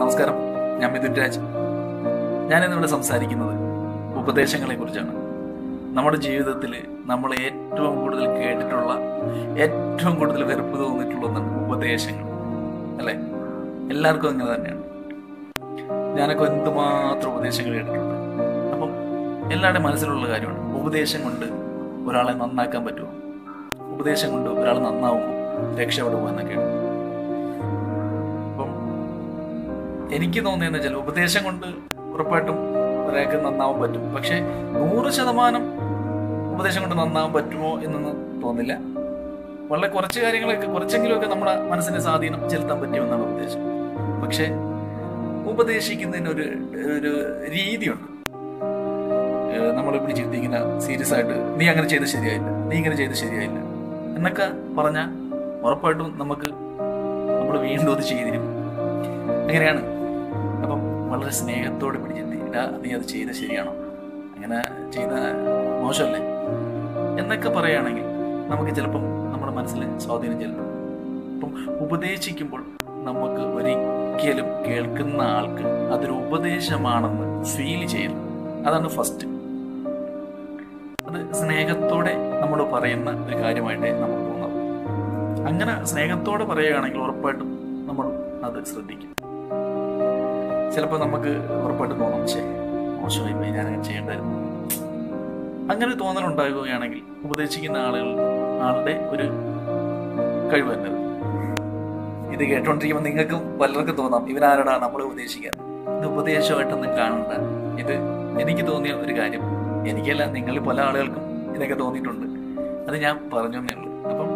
നമസ്കാരം ഞാൻ മിഥുൻ രാജ് ഞാനിന്നിവിടെ സംസാരിക്കുന്നത് ഉപദേശങ്ങളെ കുറിച്ചാണ് നമ്മുടെ ജീവിതത്തിൽ നമ്മൾ ഏറ്റവും കൂടുതൽ കേട്ടിട്ടുള്ള ഏറ്റവും കൂടുതൽ വെറുപ്പ് തോന്നിയിട്ടുള്ള ഒന്നാണ് ഉപദേശങ്ങൾ അല്ലേ എല്ലാവർക്കും അങ്ങനെ തന്നെയാണ് ഞാനൊക്കെ എന്തുമാത്രം ഉപദേശങ്ങൾ കേട്ടിട്ടുണ്ട് അപ്പം എല്ലാവരുടെയും മനസ്സിലുള്ള കാര്യമാണ് ഉപദേശം കൊണ്ട് ഒരാളെ നന്നാക്കാൻ പറ്റുമോ ഉപദേശം കൊണ്ട് ഒരാൾ നന്നാവുമോ രക്ഷപ്പെടുമോ എന്നൊക്കെയാണ് അപ്പം എനിക്ക് തോന്നിയെന്ന് വെച്ചാൽ ഉപദേശം കൊണ്ട് ഉറപ്പായിട്ടും ഒരാൾക്ക് നന്നാവാൻ പറ്റും പക്ഷെ നൂറ് ശതമാനം ഉപദേശം കൊണ്ട് നന്നാവാൻ പറ്റുമോ എന്നൊന്നും തോന്നില്ല വളരെ കുറച്ച് കാര്യങ്ങളൊക്കെ കുറച്ചെങ്കിലുമൊക്കെ നമ്മുടെ മനസ്സിനെ സ്വാധീനം ചെലുത്താൻ പറ്റുമെന്നാണ് ഉപദേശം പക്ഷെ ഉപദേശിക്കുന്നതിന് ഒരു ഒരു രീതിയുണ്ട് ഏഹ് നമ്മളിപ്പോൾ ചിന്തിക്കുന്ന സീരിയസ് ആയിട്ട് നീ അങ്ങനെ ചെയ്ത് ശരിയായില്ല നീ ഇങ്ങനെ ചെയ്ത് ശരിയായില്ല എന്നൊക്കെ പറഞ്ഞാൽ ഉറപ്പായിട്ടും നമുക്ക് നമ്മൾ വീണ്ടും അത് ചെയ്തിരും അങ്ങനെയാണ് അപ്പം വളരെ സ്നേഹത്തോടെ പിടിച്ചിട്ട് ഇടാ നീ അത് ചെയ്ത ശരിയാണോ അങ്ങനെ ചെയ്ത മോശമല്ലേ എന്നൊക്കെ പറയുകയാണെങ്കിൽ നമുക്ക് ചിലപ്പം നമ്മുടെ മനസ്സിൽ സ്വാധീനം ചെലുത്തും അപ്പം ഉപദേശിക്കുമ്പോൾ നമുക്ക് ഒരിക്കലും കേൾക്കുന്ന ആൾക്ക് അതൊരു ഉപദേശമാണെന്ന് ഫീൽ ചെയ്യരുത് അതാണ് ഫസ്റ്റ് അത് സ്നേഹത്തോടെ നമ്മൾ പറയുന്ന ഒരു കാര്യമായിട്ടേ നമുക്ക് തോന്നാം അങ്ങനെ സ്നേഹത്തോടെ പറയുകയാണെങ്കിൽ ഉറപ്പായിട്ടും നമ്മൾ അത് ശ്രദ്ധിക്കും ചിലപ്പോൾ നമുക്ക് ഉറപ്പായിട്ടും തോന്നും ശേ മോശമായി പോയി ഞാനങ്ങനെ ചെയ്യേണ്ടായിരുന്നു അങ്ങനെ തോന്നലുണ്ടാകുകയാണെങ്കിൽ ഉപദേശിക്കുന്ന ആളുകൾ ആളുടെ ഒരു കഴിവ് തന്നെ അത്. ഇത് കേട്ടോണ്ടിരിക്കുമ്പോൾ നിങ്ങൾക്കും പലർക്കും തോന്നാം ഇവരാരടാ നമ്മളെ ഉപദേശിക്കാൻ ഇത് ഉപദേശമായിട്ടൊന്നും കാണണ്ട ഇത് എനിക്ക് തോന്നിയ ഒരു കാര്യം എനിക്കല്ല നിങ്ങൾ പല ആളുകൾക്കും ഇതൊക്കെ തോന്നിയിട്ടുണ്ട് അത് ഞാൻ പറഞ്ഞു എന്നേ ഉള്ളൂ അപ്പം